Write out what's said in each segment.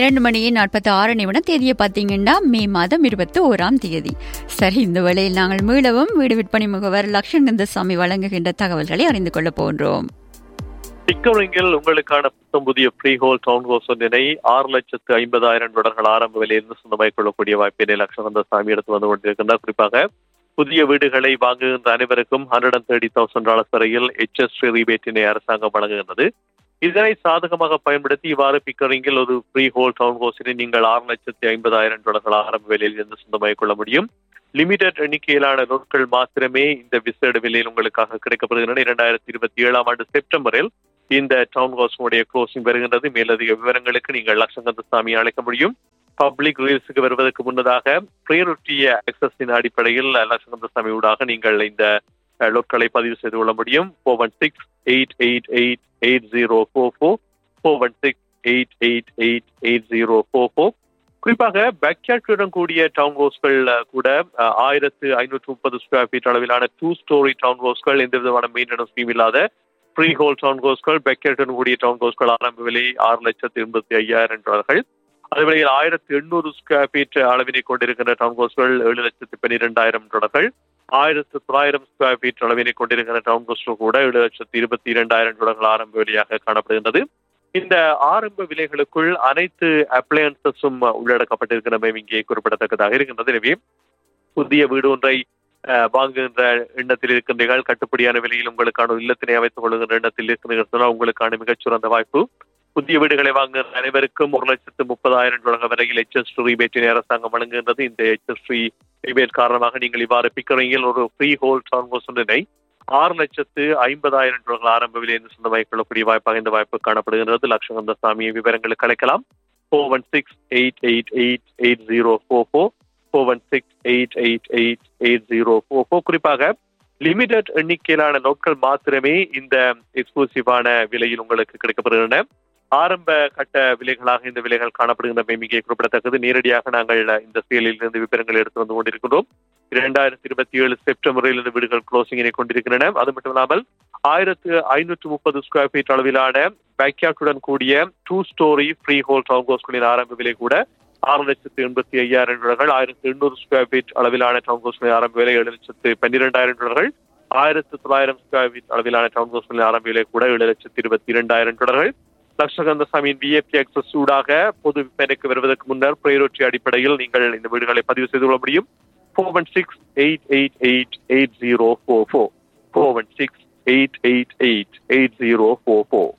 இரண்டு மணி நாற்பத்தி ஆறு நிமிடம் தேதியை பார்த்தீங்கன்னா மே மாதம் இருபத்தி ஓராம் தேதி சரி இந்த வேளையில் நாங்கள் மீளவும் வீடு விற்பனை முகவர் லட்சங்கந்தசாமி வழங்குகின்ற தகவல்களை அறிந்து கொள்ள போன்றோம் பிக்கரிங்கில் உங்களுக்கான புத்தம் புதிய ஃப்ரீ ஹோல் டவுன் ஹவுஸ் ஒன்றினை ஆறு லட்சத்து ஐம்பதாயிரம் டாலர்கள் ஆரம்ப விலையிலிருந்து சொந்தமாய் கொள்ளக்கூடிய வாய்ப்பினை லட்சகந்த சாமி எடுத்து வந்து கொண்டிருக்கின்றார் குறிப்பாக புதிய வீடுகளை வாங்குகின்ற அனைவருக்கும் hundred and thirty thousand dollars வரையில் எச்எஸ் ரீபேட்டினை அரசாங்கம் வழங்குகின்றது இதனை சாதகமாக பயன்படுத்தி இவ்வாறு பிக்கரிங்கில் ஒரு ஃப்ரீ ஹோல் டவுன் ஹவுஸினை நீங்கள் ஆறு லட்சத்தி ஐம்பதாயிரம் டாலர்கள் ஆரம்ப விலையில் இருந்து சொந்தமாய் கொள்ள முடியும் லிமிடெட் எண்ணிக்கையிலான நோட்கள் மாத்திரமே இந்த விசேட விலையில் உங்களுக்காக கிடைக்கப்படுகின்றன இரண்டாயிரத்தி இருபத்தி ஏழாம் ஆண்டு செப்டம்பரில் இந்த டவுன் ஹவுஸுடைய க்ளோசிங் வருகின்றது மேலதிக விவரங்களுக்கு நீங்கள் லட்சங்கந்த சாமி அழைக்க முடியும் பப்ளிக் ரீல்ஸுக்கு வருவதற்கு முன்னதாக பிரையரிட்டிய ஆக்சஸின் அடிப்படையில் லட்சங்கந்த சாமி ஊடாக நீங்கள் இந்த லோட்களை பதிவு செய்து கொள்ள முடியும் four one six eight eight eight eight zero four four four one six eight eight eight eight zero four four குறிப்பாக பேக்யார்டுடன் கூடிய டவுன் ஹவுஸ்கள் கூட ஆயிரத்து ஐநூற்று முப்பது ஸ்கொயர் ஃபீட் அளவிலான டூ ஸ்டோரி டவுன் ஹவுஸ்கள் எந்த விதமான மெயின்டெனன்ஸ் ஸ்கீம் இல்லாத ஃப்ரீ ஹோல் டவுன் ஹவுஸ்கள் பேக்யார்டுடன் கூடிய டவுன் ஹவுஸ்கள் ஆரம்ப விலை ஆறு லட்சத்து எண்பத்தி ஐயாயிரம் டாலர்கள் அதேவேளையில் ஆயிரத்தி எண்ணூறு ஸ்கொயர் ஃபீட் அளவினை கொண்டிருக்கின்ற டவுன் ஹவுஸ்கள் ஏழு லட்சத்து பன்னிரெண்டாயிரம் டாலர்கள் ஆயிரத்து தொள்ளாயிரம் ஸ்கொயர் ஃபீட் அளவினை கொண்டிருக்கிற டவுன் ஹவுஸ்கள் கூட ஏழு லட்சத்து இருபத்தி இரண்டாயிரம் டாலர்கள் ஆரம்ப விலையாக காணப்படுகின்றது இந்த ஆரம்ப விலைகளுக்குள் அனைத்து அப்ளையன்சஸும் உள்ளடக்கப்பட்டிருக்கிறமை இங்கே குறிப்பிடத்தக்கதாக இருக்கின்றது எனவே புதிய வீடு ஒன்றை வாங்குகின்ற எண்ணத்தில் இருக்கின்றீர்கள் கட்டுப்படியான விலையில் உங்களுக்கான இல்லத்தினை அமைத்துக் கொள்கின்ற எண்ணத்தில் இருக்கின்றீர்கள் உங்களுக்கான மிகச்சிறந்த வாய்ப்பு புதிய வீடுகளை வாங்குகிற அனைவருக்கும் ஒரு லட்சத்து முப்பதாயிரம் டாலர் வரையில் எச்எஸ் ரீபேட்டினை அரசாங்கம் வழங்குகின்றது இந்த எச்எஸ் ரீபேட் காரணமாக நீங்கள் இவ்வாறு பிக்கரிங்கில் ஒரு ஃப்ரீ ஹோல் டிரான்கோஸ் ஒன்றினை ஆறு லட்சத்து ஐம்பதாயிரம் டாலர்கள் ஆரம்ப விலை என்று சொந்தமாய் கொள்ளக்கூடிய வாய்ப்பாக இந்த வாய்ப்பு காணப்படுகின்றது லட்சகந்த சாமி விவரங்களுக்கு அழைக்கலாம் four one six eight eight eight eight zero four four four one six eight eight eight eight zero four four குறிப்பாக லிமிடெட் எண்ணிக்கையிலான நாட்கள் மாத்திரமே இந்த எக்ஸ்க்ளூசிவான விலையில் உங்களுக்கு கிடைக்கப்படுகின்றன ஆரம்ப கட்ட விலைகளாக இந்த விலைகள் காணப்படுகின்றமை மிக குறிப்பிடத்தக்கது நேரடியாக நாங்கள் இந்த செயலில் இருந்து விவரங்கள் எடுத்து வந்து கொண்டிருக்கின்றோம் இரண்டாயிரத்தி இருபத்தி ஏழு செப்டம்பரில் இந்த வீடுகள் க்ளோசிங்கினை கொண்டிருக்கின்றன அது மட்டும் இல்லாமல் ஆயிரத்து ஐநூற்று முப்பது ஸ்கொயர் ஃபீட் அளவிலான பேக்யார்டுடன் கூடிய டூ ஸ்டோரி ஃப்ரீ ஹோல் டவுன் ஹவுஸ்களின் ஆரம்ப விலை கூட ஆறு லட்சத்து எண்பத்தி ஐயாயிரம் டாலர்கள் ஆயிரத்தி எண்ணூறு ஸ்கொயர் ஃபீட் அளவிலான டவுன் ஹவுஸ்களின் ஆரம்ப விலை ஏழு லட்சத்து பன்னிரெண்டாயிரம் டாலர்கள் ஆயிரத்து தொள்ளாயிரம் ஸ்கொயர் ஃபீட் அளவிலான டவுன் ஹவுஸ்களின் ஆரம்ப விலை கூட ஏழு லட்சத்து இருபத்தி இரண்டாயிரம் டாலர்கள் லட்சகந்தசாமியின் விஏபி ஆக்சஸ் சூடாக பொது விற்பனைக்கு வருவதற்கு முன்னர் பிரையோரிட்டி அடிப்படையில் நீங்கள் இந்த வீடுகளை பதிவு செய்து கொள்ள முடியும் four one six eight eight eight eight zero four four four one six eight eight eight eight zero four four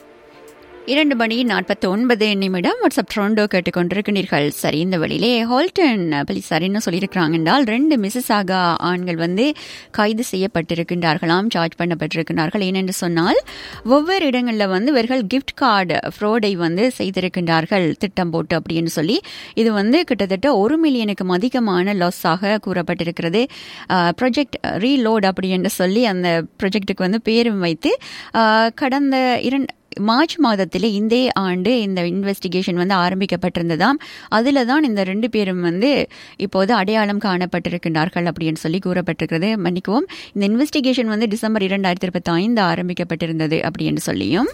இரண்டு மணி நாற்பத்தி ஒன்பது நிமிடம் வாட்ஸ்அப் ட்ரோண்டோ கேட்டுக்கொண்டிருக்கிறீர்கள் சரி இந்த வழியிலே ஹோல்டன் போலீசார் என்ன சொல்லியிருக்கிறாங்க என்றால் ரெண்டு மிஸ்ஸாகா ஆண்கள் வந்து கைது செய்யப்பட்டிருக்கின்றார்களாம் சார்ஜ் பண்ணப்பட்டிருக்கிறார்கள் ஏனென்று சொன்னால் ஒவ்வொரு இடங்களில் வந்து இவர்கள் கிஃப்ட் கார்டு ஃப்ரோடை வந்து செய்திருக்கின்றார்கள் திட்டம் போட்டு அப்படின்னு சொல்லி இது வந்து கிட்டத்தட்ட ஒரு மில்லியனுக்கும் அதிகமான லாஸாக கூறப்பட்டிருக்கிறது ப்ரொஜெக்ட் ரீலோட் அப்படி என்று சொல்லி அந்த ப்ரொஜெக்டுக்கு வந்து பேரும் வைத்து கடந்த இரண்டு மார்ச் மாதத்தில் இந்த ஆண்டு இந்த இன்வெஸ்டிகேஷன் வந்து ஆரம்பிக்கப்பட்டிருந்ததாம் அதில் தான் இந்த ரெண்டு பேரும் வந்து இப்போது அடையாளம் காணப்பட்டிருக்கின்றார்கள் அப்படின்னு சொல்லி கூறப்பட்டிருக்கிறது மன்னிக்கவும் இந்த இன்வெஸ்டிகேஷன் வந்து டிசம்பர் இரண்டாயிரத்தி இருபத்தி ஐந்து ஆரம்பிக்கப்பட்டிருந்தது அப்படின்னு சொல்லியும்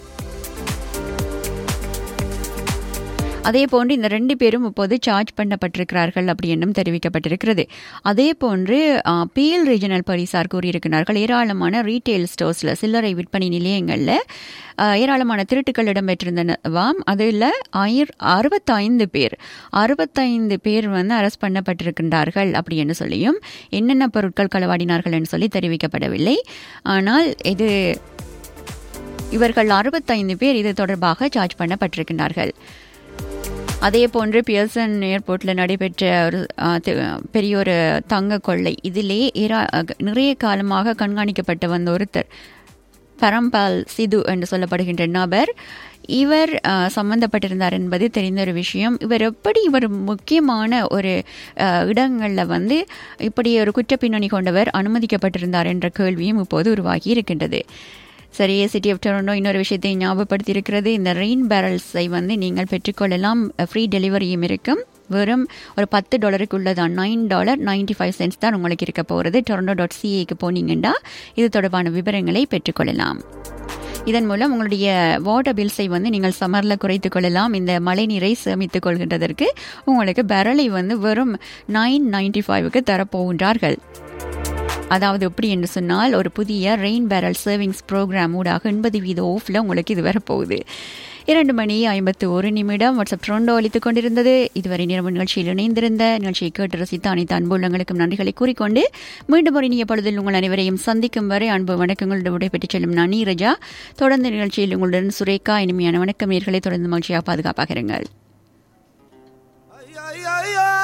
அதே போன்று இந்த ரெண்டு பேரும் இப்போது சார்ஜ் பண்ணப்பட்டிருக்கிறார்கள் அப்படி என்றும் தெரிவிக்கப்பட்டிருக்கிறது அதே போன்று பிஎல் ரீஜனல் போலீசார் கூறியிருக்கிறார்கள் ஏராளமான ரீட்டைல் ஸ்டோர்ஸில் சில்லறை விற்பனை நிலையங்களில் ஏராளமான திருட்டுக்கள் இடம்பெற்றிருந்தனவாம் அதில் ஆயிர அறுபத்தைந்து பேர் அறுபத்தைந்து பேர் வந்து அரெஸ்ட் பண்ணப்பட்டிருக்கின்றார்கள் அப்படி என்று சொல்லியும் என்னென்ன பொருட்கள் களவாடினார்கள் என்று சொல்லி தெரிவிக்கப்படவில்லை ஆனால் இது இவர்கள் அறுபத்தைந்து பேர் இது தொடர்பாக சார்ஜ் பண்ணப்பட்டிருக்கிறார்கள் அதே போன்று பியர்சன் ஏர்போர்ட்டில் நடைபெற்ற ஒரு பெரிய ஒரு தங்க கொள்ளை இதிலே நிறைய காலமாக கண்காணிக்கப்பட்ட வந்த ஒருத்தர் பரம்பால் சிது என்று சொல்லப்படுகின்ற நபர் இவர் சம்பந்தப்பட்டிருந்தார் என்பது தெரிந்த ஒரு விஷயம் இவர் எப்படி இவர் முக்கியமான ஒரு இடங்களில் வந்து இப்படி ஒரு குற்ற பின்னணி கொண்டவர் அனுமதிக்கப்பட்டிருந்தார் என்ற கேள்வியும் இப்போது உருவாகி இருக்கின்றது சரி சிட்டி ஆஃப் டொரண்டோ இன்னொரு விஷயத்தை ஞாபகப்படுத்தி இருக்கிறது இந்த ரெயின் பேரல்ஸை வந்து நீங்கள் பெற்றுக்கொள்ளலாம் ஃப்ரீ டெலிவரியும் இருக்கும் வெறும் ஒரு பத்து டாலருக்கு உள்ளதான் nine dollar ninety five cents தான் உங்களுக்கு இருக்க போகிறது டொரண்டோ டாட் சிஏக்கு போனீங்கன்னா இது தொடர்பான விவரங்களை பெற்றுக்கொள்ளலாம் இதன் மூலம் உங்களுடைய வாட்டர் பில்ஸை வந்து நீங்கள் சம்மரில் குறைத்துக் கொள்ளலாம் இந்த மழை நீரை சேமித்துக் கொள்கின்றதற்கு உங்களுக்கு பேரலை வந்து வெறும் நைன் நைன்டி ஃபைவுக்கு தரப்போகின்றார்கள் அதாவது எப்படி என்று சொன்னால் ஒரு புதிய ரெயின் பேரல் சேவிங்ஸ் ப்ரோக்ராம் ஊடாக எண்பது வீத ஓஃபில் உங்களுக்கு இது வரப்போகுது இரண்டு மணி ஐம்பத்து ஒரு நிமிடம் வாட்ஸ்அப் ட்ரோண்டோ அளித்துக் கொண்டிருந்தது இதுவரை நிறவு நிகழ்ச்சியில் இணைந்திருந்த நிகழ்ச்சியை கேட்டு ரசித்த அனைத்து அன்புள்ளங்களுக்கும் நன்றிகளை கூறிக்கொண்டு மீண்டும் ஒரு இனிய பொழுதில் உங்கள் அனைவரையும் சந்திக்கும் வரை அன்பு வணக்கங்களோடு விடைபெற்றுச் செல்லும் நான் நீரஜா தொடர்ந்து நிகழ்ச்சியில் உங்களுடன் சுரேகா இனிமையான வணக்கம் நேர்களை தொடர்ந்து மகிழ்ச்சியாக பாதுகாப்பாக இருங்கள்